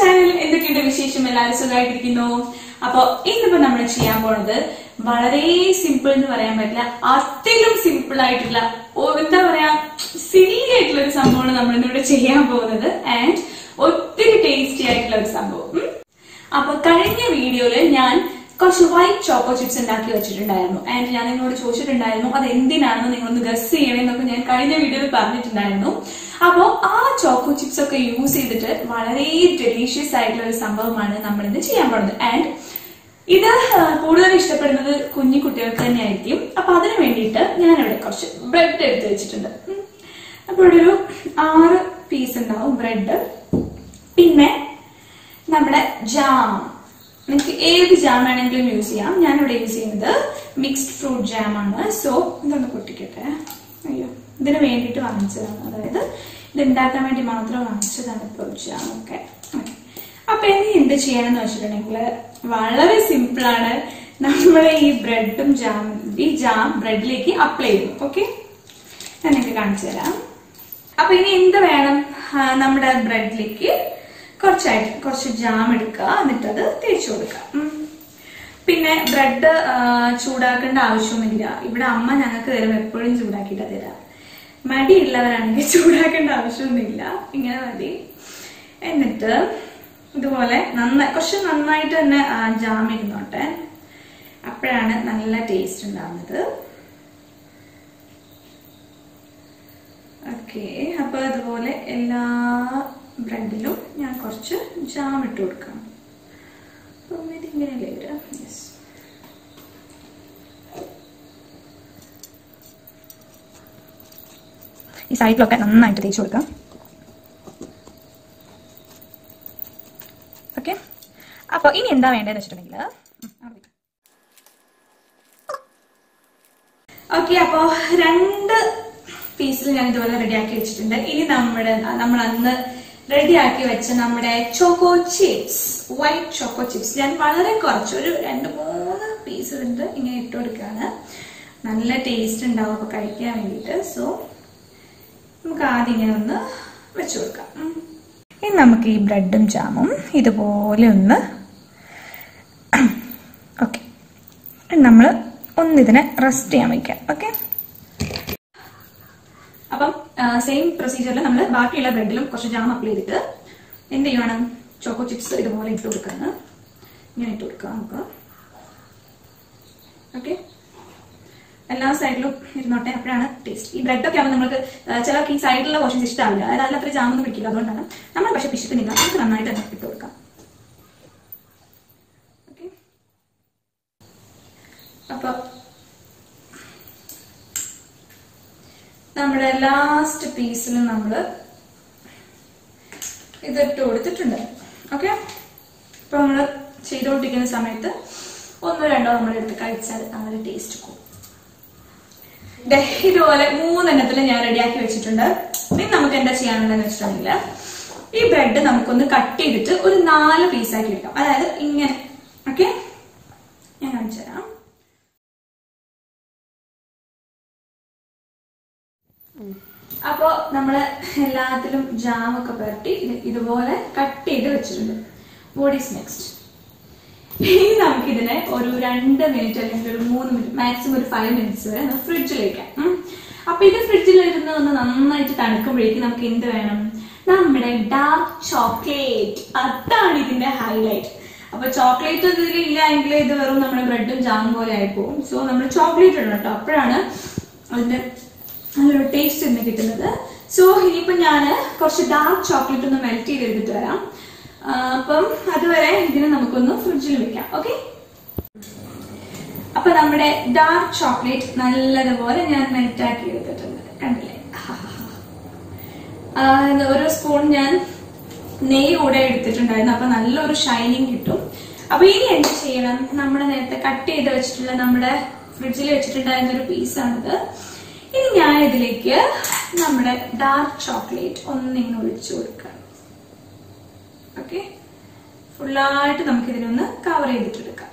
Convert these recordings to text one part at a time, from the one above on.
Channel എന്തൊക്കെയുണ്ട് വിശേഷം എല്ലാവരും സുഖമായിട്ടിരിക്കുന്നു അപ്പൊ ഇന്നിപ്പോ നമ്മൾ ചെയ്യാൻ പോണത് വളരെ സിമ്പിൾ എന്ന് പറയാൻ പറ്റില്ല അതിലും സിമ്പിൾ ആയിട്ടുള്ള ഓ, എന്താ പറയാ സില്ലി ആയിട്ടുള്ള ഒരു സംഭവമാണ് നമ്മൾ ഇന്നിവിടെ ചെയ്യാൻ പോകുന്നത് ആൻഡ് ഒത്തിരി ടേസ്റ്റി ആയിട്ടുള്ള ഒരു സംഭവം ഉം. അപ്പൊ കഴിഞ്ഞ വീഡിയോയില് ഞാൻ കുറച്ച് വൈറ്റ് ചോക്കോ ചിപ്സ് ഉണ്ടാക്കി വെച്ചിട്ടുണ്ടായിരുന്നു ആൻഡ് ഞാൻ നിങ്ങളോട് ചോദിച്ചിട്ടുണ്ടായിരുന്നു അത് എന്തിനാണെന്ന് നിങ്ങളൊന്ന് ഗസ് ചെയ്യണമെന്നൊക്കെ ഞാൻ കഴിഞ്ഞ വീഡിയോയിൽ പറഞ്ഞിട്ടുണ്ടായിരുന്നു അപ്പോൾ ആ ചോക്കോ ചിപ്സ് ഒക്കെ യൂസ് ചെയ്തിട്ട് വളരെ ഡെലീഷ്യസ് ആയിട്ടുള്ള ഒരു സംഭവമാണ് നമ്മൾ ഇന്ന് ചെയ്യാൻ പോകുന്നത് ആൻഡ് ഇത് ആ, കൂടുതൽ ഇഷ്ടപ്പെടുന്നത് കുഞ്ഞു കുട്ടികൾക്ക് തന്നെയായിരിക്കും അപ്പൊ അതിനു വേണ്ടിയിട്ട് ഞാനിവിടെ കുറച്ച് ബ്രെഡ് എടുത്ത് വെച്ചിട്ടുണ്ട് ഉം. അപ്പൊ ഇവിടെ ഒരു ആറ് പീസ് ഉണ്ടാവും ബ്രെഡ് പിന്നെ നമ്മുടെ ജാം നിങ്ങൾക്ക് ഏത് ജാം വേണമെങ്കിലും യൂസ് ചെയ്യാം ഞാനിവിടെ യൂസ് ചെയ്യുന്നത് മിക്സ്ഡ് ഫ്രൂട്ട് ജാം ആണ് സോ ഇതൊന്ന് പൊട്ടിക്കട്ടെ അയ്യോ ഇതിന് വേണ്ടിയിട്ട് വാങ്ങിച്ചതാണ് അതായത് ഇത് ഉണ്ടാക്കാൻ വേണ്ടി മാത്രം വാങ്ങിച്ചതാണ് ഇപ്പോൾ ജാം ഒക്കെ ഓക്കെ അപ്പൊ ഇനി എന്ത് ചെയ്യണമെന്ന് വെച്ചിട്ടുണ്ടെങ്കിൽ വളരെ സിമ്പിൾ ആണ് നമ്മൾ ഈ ബ്രെഡും ജാം ഈ ജാം ബ്രെഡിലേക്ക് അപ്ലൈ ചെയ്യും ഓക്കെ ഞാൻ നിങ്ങൾക്ക് കാണിച്ചു തരാം അപ്പൊ ഇനി എന്ത് വേണം ആ, നമ്മുടെ ബ്രെഡിലേക്ക് കുറച്ചായിട്ട് കുറച്ച് ജാം എടുക്കുക എന്നിട്ട് അത് തേച്ച് കൊടുക്കുക ഉം. പിന്നെ ബ്രെഡ് ചൂടാക്കേണ്ട ആവശ്യമൊന്നുമില്ല ഇവിടെ അമ്മ ഞങ്ങൾക്ക് തരും എപ്പോഴും ചൂടാക്കിയിട്ടാ തരാം മടിയുള്ളവരാണെങ്കിൽ ചൂടാക്കേണ്ട ആവശ്യമൊന്നുമില്ല ഇങ്ങനെ മതി എന്നിട്ട് ഇതുപോലെ നന്നായി കുറച്ച് നന്നായിട്ട് തന്നെ ആ, ജാം ഇരുന്നോട്ടെ അപ്പോഴാണ് നല്ല ടേസ്റ്റ് ഉണ്ടാവുന്നത് ഓക്കെ അപ്പൊ അതുപോലെ എല്ലാ ബ്രെഡിലും ഞാൻ കുറച്ച് ജാം ഇട്ട് കൊടുക്കാം അപ്പം ഇതിങ്ങനെയല്ലേ വരാം യെസ് ഈ സൈഡിലൊക്കെ നന്നായിട്ട് തേച്ച് കൊടുക്കാം ഓക്കെ അപ്പൊ ഇനി എന്താ വേണ്ടതെന്ന് വെച്ചിട്ടുണ്ടെങ്കിൽ ഓക്കെ അപ്പോ രണ്ട് പീസിൽ ഞാൻ ഇതുപോലെ റെഡിയാക്കി വെച്ചിട്ടുണ്ട് ഇനി നമ്മുടെ നമ്മൾ അന്ന് റെഡിയാക്കി വെച്ച നമ്മുടെ choco chips white choco chips ഞാൻ വളരെ കുറച്ച് ഒരു രണ്ട് മൂന്ന് പീസ് ഇതിന്റെ ഇങ്ങനെ ഇട്ട് കൊടുക്കുകയാണ് നല്ല ടേസ്റ്റ് ഉണ്ടാവും അപ്പൊ കഴിക്കാൻ വേണ്ടിയിട്ട് സോ നമുക്ക് ആദ്യം ഇങ്ങനെ ഒന്ന് വെച്ചു കൊടുക്കാം ഉം. ഇനി നമുക്ക് ഈ ബ്രെഡും ജാമും ഇതുപോലെ ഒന്ന് ഓക്കെ നമ്മൾ ഒന്നിതിനെ റെസ്റ്റ് ചെയ്യാൻ വയ്ക്കാം ഓക്കെ അപ്പം സെയിം പ്രൊസീജിയറിൽ നമ്മൾ ബാക്കിയുള്ള ബ്രെഡിലും കുറച്ച് ജാം അപ്ലൈ ചെയ്തിട്ട് എന്ത് ചെയ്യണം ചോക്കോ ചിപ്സ് ഇതുപോലെ ഇട്ട് കൊടുക്കുന്നത് ഇങ്ങനെ ഇട്ട് കൊടുക്കുക നമുക്ക് ഓക്കെ എല്ലാ സൈഡിലും ഇരുന്നോട്ടെ അപ്പോഴാണ് ടേസ്റ്റ് ഈ ബ്രെഡ് ഒക്കെ ആകുമ്പോൾ നമുക്ക് ആ, ചിലർക്ക് ഈ സൈഡിലുള്ള പോർഷൻസ് ഇഷ്ടമാവില്ല അതായത് അതിൽ അത്ര ജാമൊന്നും പിടിക്കില്ല അതുകൊണ്ടാണ് നമ്മൾ പക്ഷെ പിശുക്കുന്നില്ല നമുക്ക് നന്നായിട്ട് തന്നെ ഇട്ട് കൊടുക്കാം ഓക്കെ അപ്പൊ നമ്മുടെ ലാസ്റ്റ് പീസിലും നമ്മൾ ഇതിട്ട് കൊടുത്തിട്ടുണ്ട് ഓക്കെ അപ്പൊ നമ്മൾ ചെയ്തുകൊണ്ടിരിക്കുന്ന സമയത്ത് ഒന്നോ രണ്ടോ നമ്മൾ എടുത്ത് കഴിച്ചാൽ നമ്മുടെ ടേസ്റ്റ് കൂടും ദേ, ഇതുപോലെ മൂന്നെണ്ണത്തിൽ ഞാൻ റെഡിയാക്കി വെച്ചിട്ടുണ്ട് ഇനി നമുക്ക് എന്താ ചെയ്യാനുള്ളതെന്ന് വെച്ചിട്ടുണ്ടെങ്കിൽ ഈ ബ്രെഡ് നമുക്കൊന്ന് കട്ട് ചെയ്തിട്ട് ഒരു നാല് പീസാക്കി എടുക്കാം അതായത് ഇങ്ങനെ ഓക്കെ ഞാൻ കാണിച്ചു തരാം അപ്പോ നമ്മള് എല്ലാത്തിലും ജാം ഒക്കെ പുരട്ടി ഇത് ഇതുപോലെ കട്ട് ചെയ്ത് വെച്ചിട്ടുണ്ട് വാട്ട് ഈസ് നെക്സ്റ്റ് ഇനി നമുക്ക് ഇതിനെ ഒരു രണ്ട് മിനിറ്റ് അല്ലെങ്കിൽ ഒരു മൂന്ന് മിനിറ്റ് മാക്സിമം ഒരു ഫൈവ് മിനിറ്റ്സ് വരെ ഒന്ന് ഫ്രിഡ്ജിൽ വെക്കാം ഉം. അപ്പൊ ഇത് ഫ്രിഡ്ജിൽ ഇരുന്ന് ഒന്ന് നന്നായിട്ട് തണുക്കുമ്പോഴേക്കും നമുക്ക് എന്ത് വേണം നമ്മുടെ ഡാർക്ക് ചോക്ലേറ്റ് അതാണ് ഇതിന്റെ ഹൈലൈറ്റ് അപ്പൊ ചോക്ലേറ്റ് ഇതിൽ ഇല്ല എങ്കിൽ ഇത് വെറും നമ്മുടെ ബ്രെഡും ജാമും പോലെ ആയിപ്പോവും സോ നമ്മൾ ചോക്ലേറ്റ് ഇടണം കേട്ടോ അപ്പോഴാണ് അതിന്റെ നല്ലൊരു ടേസ്റ്റ് ഇന്ന് കിട്ടുന്നത് സോ ഇനിയിപ്പോ ഞാൻ കുറച്ച് ഡാർക്ക് ചോക്ലേറ്റ് ഒന്ന് മെൽറ്റ് ചെയ്ത് എടുത്തിട്ട് വരാം ആ, അപ്പം അതുവരെ ഇതിനെ നമുക്കൊന്ന് ഫ്രിഡ്ജിൽ വെക്കാം ഓക്കെ അപ്പൊ നമ്മുടെ ഡാർക്ക് ചോക്ലേറ്റ് നല്ലതുപോലെ ഞാൻ മെൽറ്റ് ആക്കി എടുത്തിട്ടുണ്ട് കണ്ടില്ലേ ആ, ഇത് ഒരു സ്പൂൺ ഞാൻ നെയ്യ് കൂടെ എടുത്തിട്ടുണ്ടായിരുന്നു അപ്പൊ നല്ലൊരു ഷൈനിങ് കിട്ടും അപ്പൊ ഇനി എന്ത് ചെയ്യണം നമ്മൾ നേരത്തെ കട്ട് ചെയ്ത് വെച്ചിട്ടുള്ള നമ്മുടെ ഫ്രിഡ്ജിൽ വെച്ചിട്ടുണ്ടായിരുന്ന ഒരു പീസാണിത് ഇനി ഞാൻ ഇതിലേക്ക് നമ്മുടെ ഡാർക്ക് ചോക്ലേറ്റ് ഒന്നിങ്ങനെ ഒഴിച്ചു കൊടുക്കാം ഓക്കെ ഫുള്ളായിട്ട് നമുക്ക് ഇതിനൊന്ന് കവർ ചെയ്തിട്ടെടുക്കാം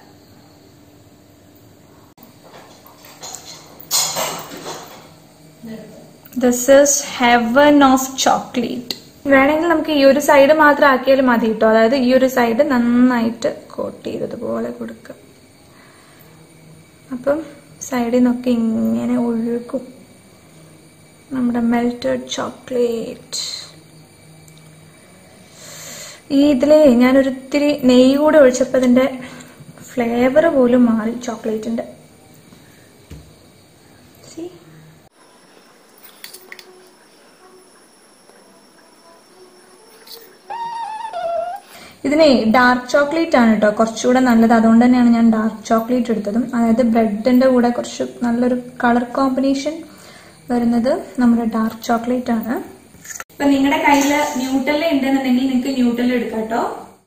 this is heaven of chocolate വേണമെങ്കിൽ നമുക്ക് ഈ ഒരു സൈഡ് മാത്രം ആക്കിയാലും മതി കേട്ടോ അതായത് ഈ ഒരു സൈഡ് നന്നായിട്ട് കോട്ട് ചെയ്തതുപോലെ കൊടുക്കുക അപ്പം സൈഡിൽ നിന്നൊക്കെ ഇങ്ങനെ ഒഴുകും നമ്മുടെ മെൽറ്റഡ് ചോക്ലേറ്റ് ഈ ഇതിലെ ഞാനൊരിത്തിരി നെയ്യ് കൂടെ ഒഴിച്ചപ്പോൾ ഇതിന്റെ ഫ്ലേവർ പോലും മാറി ചോക്ലേറ്റിന്റെ See? ഇതിനെ ഡാർക്ക് ചോക്ലേറ്റ് ആണ് കേട്ടോ കുറച്ചുകൂടെ നല്ലത് അതുകൊണ്ട് തന്നെയാണ് ഞാൻ ഡാർക്ക് ചോക്ലേറ്റ് എടുത്തതും അതായത് ബ്രെഡിന്റെ കൂടെ കുറച്ച് നല്ലൊരു കളർ കോമ്പിനേഷൻ വരുന്നത് നമ്മുടെ ഡാർക്ക് ചോക്ലേറ്റ് ആണ് ഇപ്പൊ നിങ്ങളുടെ കയ്യിൽ ന്യൂട്ടല്ല ഉണ്ടെന്നുണ്ടെങ്കിൽ നിങ്ങൾക്ക് ന്യൂട്ടല്ല എടുക്കാം കേട്ടോ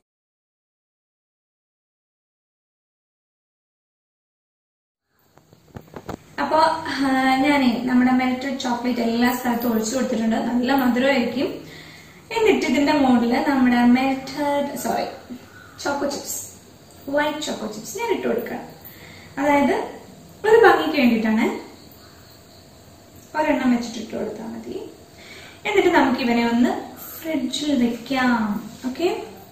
അപ്പൊ ഞാനേ നമ്മുടെ മെൽറ്റഡ് ചോക്ലേറ്റ് എല്ലാ സ്ഥലത്തും ഒഴിച്ചു കൊടുത്തിട്ടുണ്ട് നല്ല മധുരമായിരിക്കും എന്നിട്ട് ഇതിന്റെ മുകളില് നമ്മുടെ melted sorry choco chips white choco chips ഞാൻ ഇട്ട് കൊടുക്കണം അതായത് ഒരു ഭംഗിക്ക് വേണ്ടിയിട്ടാണ് ഒരെണ്ണം വെച്ചിട്ട് ഇട്ട് കൊടുത്താൽ മതി എന്നിട്ട് നമുക്ക് ഇവനെ ഒന്ന് ഫ്രിഡ്ജിൽ വെക്കാം ഓക്കെ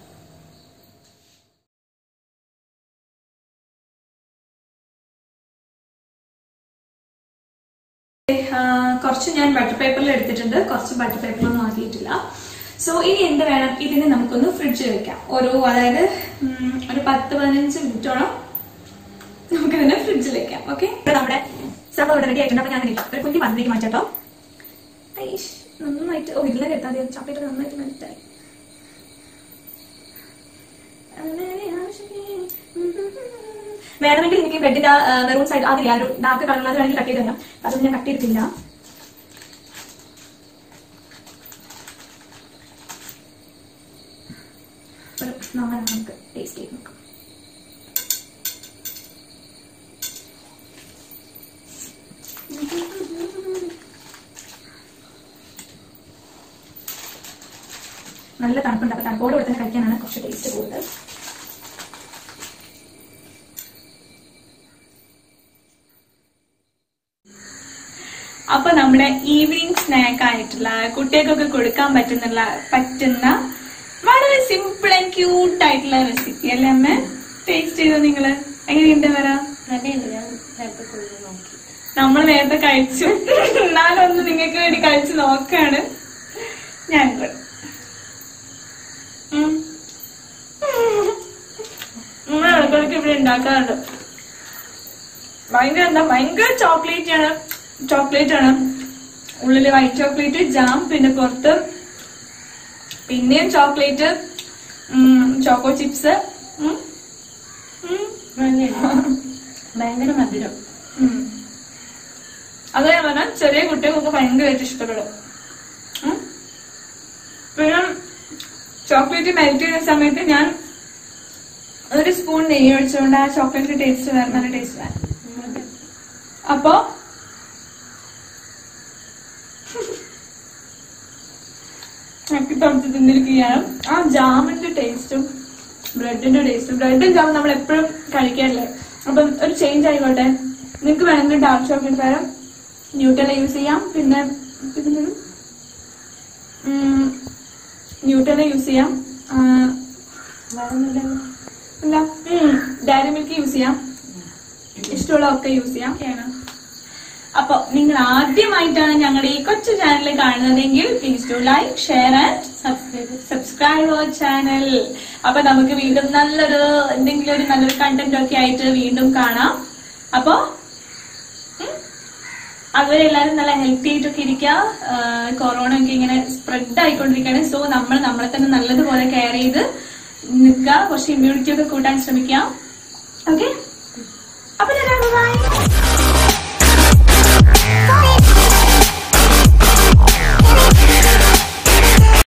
കുറച്ച് ഞാൻ ബട്ടർ പേപ്പറിൽ എടുത്തിട്ടുണ്ട് കുറച്ച് ബട്ടർ പേപ്പറിലൊന്നും ആക്കിയിട്ടില്ല സോ ഇനി എന്ത് വേണം ഇതിനെ നമുക്കൊന്ന് ഫ്രിഡ്ജിൽ വെക്കാം ഒരു അതായത് ഉം, ഒരു പത്ത് പതിനഞ്ച് മിനിറ്റോളം നമുക്ക് ഇതിനെ ഫ്രിഡ്ജിൽ വെക്കാം ഓക്കെ നമ്മുടെ സംഭവം ഇവിടെ റെഡി ആയിട്ടുണ്ട് അപ്പൊ ഞാൻ ഇതിലേക്ക് ഒരു കുഞ്ഞി പന്തിലേക്ക് മാറ്റാട്ടോ ഐഷ്, നന്നായിട്ട് ഓ ഇല്ല കേട്ടാ ചോക്ലേറ്റ് നന്നായിട്ട് മനസ്സിലായി വേണമെങ്കിൽ എനിക്ക് ബെഡിന്റെ മെറൂൺ സൈഡ് അതില്ല ഒരു ഡാർക്ക് കളറിൽ അത് വേണമെങ്കിൽ കട്ട് ചെയ്ത് തരാം അതൊന്നും ഞാൻ കട്ട് ചെയ്തിട്ടില്ല ഒരു നോക്കാം നമുക്ക് ടേസ്റ്റ് ചെയ്ത് നോക്കാം നല്ല തണുപ്പുണ്ട് അപ്പൊ തണുപ്പോട് കൂടെ തന്നെ കഴിക്കാനാണ് കുറച്ച് ടേസ്റ്റ് കൂടുതൽ അപ്പൊ നമ്മുടെ ഈവനിങ് സ്നാക്ക് ആയിട്ടുള്ള കുട്ടികൾക്കൊക്കെ കൊടുക്കാൻ പറ്റുന്നുള്ള പറ്റുന്ന വളരെ സിമ്പിൾ ആൻഡ് ക്യൂട്ട് ആയിട്ടുള്ള റെസിപ്പി അല്ലേ അമ്മ ടേസ്റ്റ് ചെയ്തോ നിങ്ങള് എങ്ങനെയുണ്ട് വര നമ്മൾ നേരത്തെ കഴിച്ചു എന്നാലും ഒന്ന് നിങ്ങൾക്ക് വേണ്ടി കഴിച്ചു നോക്കാണ് ഞാൻ കൂടെ ഉം. ഉമ്മ ഇടയ്ക്കിടയ്ക്ക് ഇവിടെ ഉണ്ടാക്കാറുണ്ട് ഭയങ്കര എന്താ ഭയങ്കര ചോക്ലേറ്റ് ആണ് ചോക്ലേറ്റ് ആണ് ഉള്ളില് വൈറ്റ് ചോക്ലേറ്റ് ജാം പിന്നെ പുറത്ത് പിന്നെയും ചോക്ലേറ്റ് ചോക്കോ ചിപ്സ് ഭയങ്കര മധുരം അത് ഞാൻ പറഞ്ഞാൽ ചെറിയ കുട്ടികൾക്ക് ഭയങ്കരമായിട്ട് ഇഷ്ടപ്പെടും ഉം. പിന്നെ ചോക്ലേറ്റ് മെൽറ്റ് ചെയ്യുന്ന സമയത്ത് ഞാൻ ഒരു സ്പൂൺ നെയ്യ് ഒഴിച്ചുകൊണ്ട് ആ ചോക്ലേറ്റ് ടേസ്റ്റ് വേറെ നല്ല ടേസ്റ്റ് വേണം അപ്പോ എനിക്ക് തണുത്ത് തിന്നിരിക്കുകയാണ് ആ ജാമിന്റെ ടേസ്റ്റും ബ്രെഡിന്റെ ടേസ്റ്റും ബ്രെഡും ജാമും നമ്മൾ എപ്പോഴും കഴിക്കാറില്ലേ അപ്പം ഒരു ചേഞ്ച് ആയിക്കോട്ടെ നിങ്ങൾക്ക് വേണമെങ്കിൽ ഡാർക്ക് ചോക്ലേറ്റ് പകരം ന്യൂട്ടല യൂസ് ചെയ്യാം പിന്നെ ഇതിന് ന്യൂട്ടല യൂസ് ചെയ്യാം ആ, അല്ല ഡയറി മിൽക്ക് യൂസ് ചെയ്യാം ഇഷ്ടമുള്ള ഒക്കെ യൂസ് ചെയ്യാം ഒക്കെയാണ് അപ്പൊ നിങ്ങൾ ആദ്യമായിട്ടാണ് ഞങ്ങളുടെ ഈ കൊച്ചു ചാനൽ കാണുന്നതെങ്കിൽ please do like share and subscribe subscribe our channel അപ്പൊ നമുക്ക് വീണ്ടും നല്ലൊരു എന്തെങ്കിലും ഒരു നല്ലൊരു കണ്ടന്റ് ഒക്കെ ആയിട്ട് വീണ്ടും കാണാം അപ്പോ ഉം, അതുവരെ എല്ലാവരും നല്ല ഹെൽത്തി ആയിട്ടൊക്കെ ഇരിക്കുക കൊറോണ ഒക്കെ ഇങ്ങനെ സ്പ്രെഡ് ആയിക്കൊണ്ടിരിക്കുകയാണ് സോ നമ്മൾ നമ്മളെ തന്നെ നല്ലതുപോലെ കെയർ ചെയ്ത് നിൽക്കുക കുറച്ച് ഇമ്മ്യൂണിറ്റി ഒക്കെ കൂട്ടാൻ ശ്രമിക്കാം